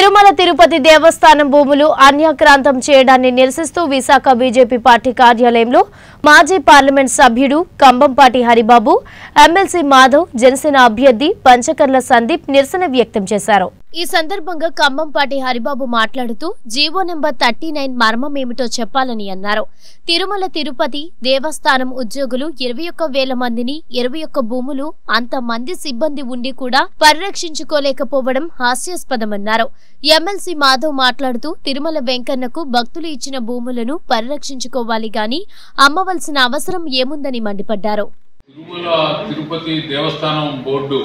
తిరుమల తిరుపతి దేవస్థానం భూములు అన్యాక్రాంతం చేయడాన్ని నిరసిస్తూ విశాఖ బీజేపీ పార్టీ కార్యాలయంలో మాజీ పార్లమెంట్ సభ్యుడు కంబంపాటి హరిబాబు ఎమ్మెల్సీ మాధవ్ జనసేన అభ్యర్థి పంచకర్ల సందీప్ నిరసన వ్యక్తం చేశారు ఈ సందర్భంగా కంబంపాటి హరిబాబు మాట్లాడుతూ జీవో నెంబర్ థర్టీ నైన్ మర్మమేమిటో చెప్పాలని అన్నారు తిరుమల తిరుపతి దేవస్థానం ఉద్యోగులు ఇరవై ఒక్క వేల మందిని ఇరవై ఒక్క భూములు అంత మంది సిబ్బంది ఉండి కూడా పరిరక్షించుకోలేకపోవడం హాస్యాస్పదమన్నారు ఎమ్మెల్సీ మాధవ్ మాట్లాడుతూ తిరుమల వెంకన్నకు భక్తులు ఇచ్చిన భూములను పరిరక్షించుకోవాలి గాని అమ్మవలసిన అవసరం ఏముందని మండిపడ్డారు తిరుమల తిరుపతి దేవస్థానం బోర్డు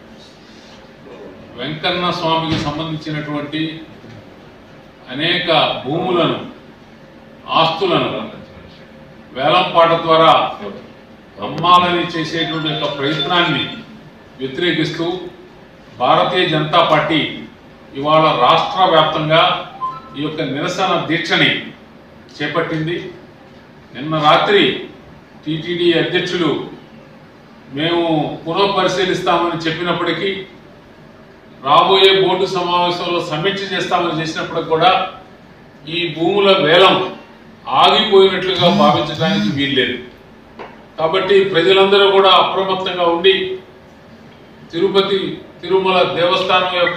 వెంకన్న స్వామికి సంబంధించినటువంటి అనేక భూములను ఆస్తులను వేలంపాట ద్వారా అమ్మాలని చేసేటువంటి యొక్క ప్రయత్నాన్ని వ్యతిరేకిస్తూ భారతీయ జనతా పార్టీ ఇవాళ రాష్ట్ర వ్యాప్తంగా ఈ యొక్క నిరసన దీక్షని చేపట్టింది నిన్న రాత్రి టీటీడీ అధ్యక్షులు మేము పునఃపరిశీలిస్తామని చెప్పినప్పటికీ రాబోయే బోర్డు సమావేశంలో సమీక్ష చేస్తామని చేసినప్పుడు కూడా ఈ భూముల వేలం ఆగిపోయినట్లుగా భావించడానికి వీల్లేదు కాబట్టి ప్రజలందరూ కూడా అప్రమత్తంగా ఉండి తిరుపతి తిరుమల దేవస్థానం యొక్క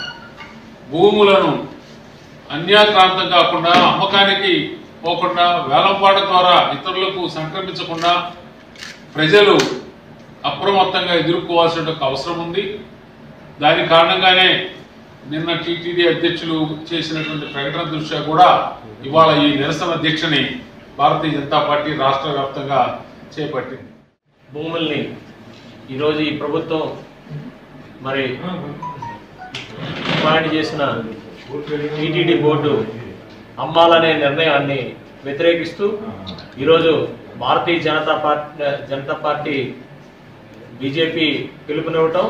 భూములను అన్యాక్రాంతం కాకుండా అమ్మకానికి పోకుండా వేలంపాట ద్వారా ఇతరులకు సంక్రమించకుండా ప్రజలు అప్రమత్తంగా ఎదుర్కోవాల్సిన ఒక అవసరం ఉంది దాని కారణంగానే నిన్న టీటీడీ అధ్యక్షులు చేసినటువంటి ప్రకటన దృష్ట్యా కూడా ఇవాళ ఈ నిరసన దీక్షని భారతీయ జనతా పార్టీ రాష్ట్ర వ్యాప్తంగా చేపట్టింది భూముల్ని ఈరోజు ఈ ప్రభుత్వం మరి అపాయింట్ చేసిన టీటీడీ బోర్డు అమ్మాలనే నిర్ణయాన్ని వ్యతిరేకిస్తూ ఈరోజు Bharatiya Janata party Janata party BJP పిలుపునివ్వటం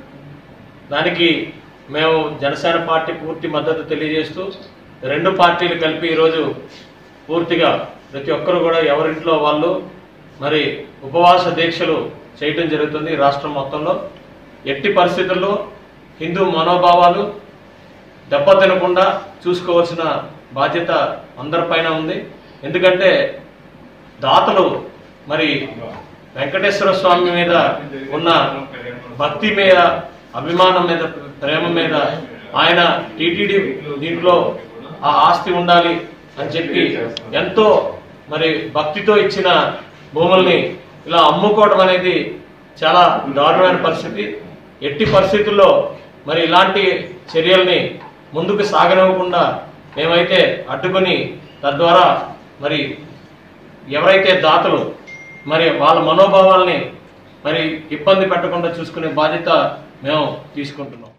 దానికి మేము జనసేన పార్టీ పూర్తి మద్దతు తెలియజేస్తూ రెండు పార్టీలు కలిపి ఈరోజు పూర్తిగా ప్రతి ఒక్కరు కూడా ఎవరింట్లో వాళ్ళు మరి ఉపవాస దీక్షలు చేయటం జరుగుతుంది రాష్ట్రం మొత్తంలో ఎట్టి పరిస్థితుల్లో హిందూ మనోభావాలు దెబ్బతినకుండా చూసుకోవాల్సిన బాధ్యత అందరిపైన ఉంది ఎందుకంటే దాతలు మరి వెంకటేశ్వర స్వామి మీద ఉన్న భక్తి మీద అభిమానం మీద ప్రేమ మీద ఆయన టీటీడీ దీంట్లో ఆ ఆస్తి ఉండాలి అని చెప్పి ఎంతో మరి భక్తితో ఇచ్చిన భూముల్ని ఇలా అమ్ముకోవడం అనేది చాలా దారుణమైన పరిస్థితి ఎట్టి పరిస్థితుల్లో మరి ఇలాంటి చర్యల్ని ముందుకు సాగనివ్వకుండా మేమైతే అడ్డుకొని తద్వారా మరి ఎవరైతే దాతలు మరి వాళ్ళ మనోభావాల్ని మరి ఇబ్బంది పెట్టకుండా చూసుకునే బాధ్యత మేము తీసుకుంటున్నాం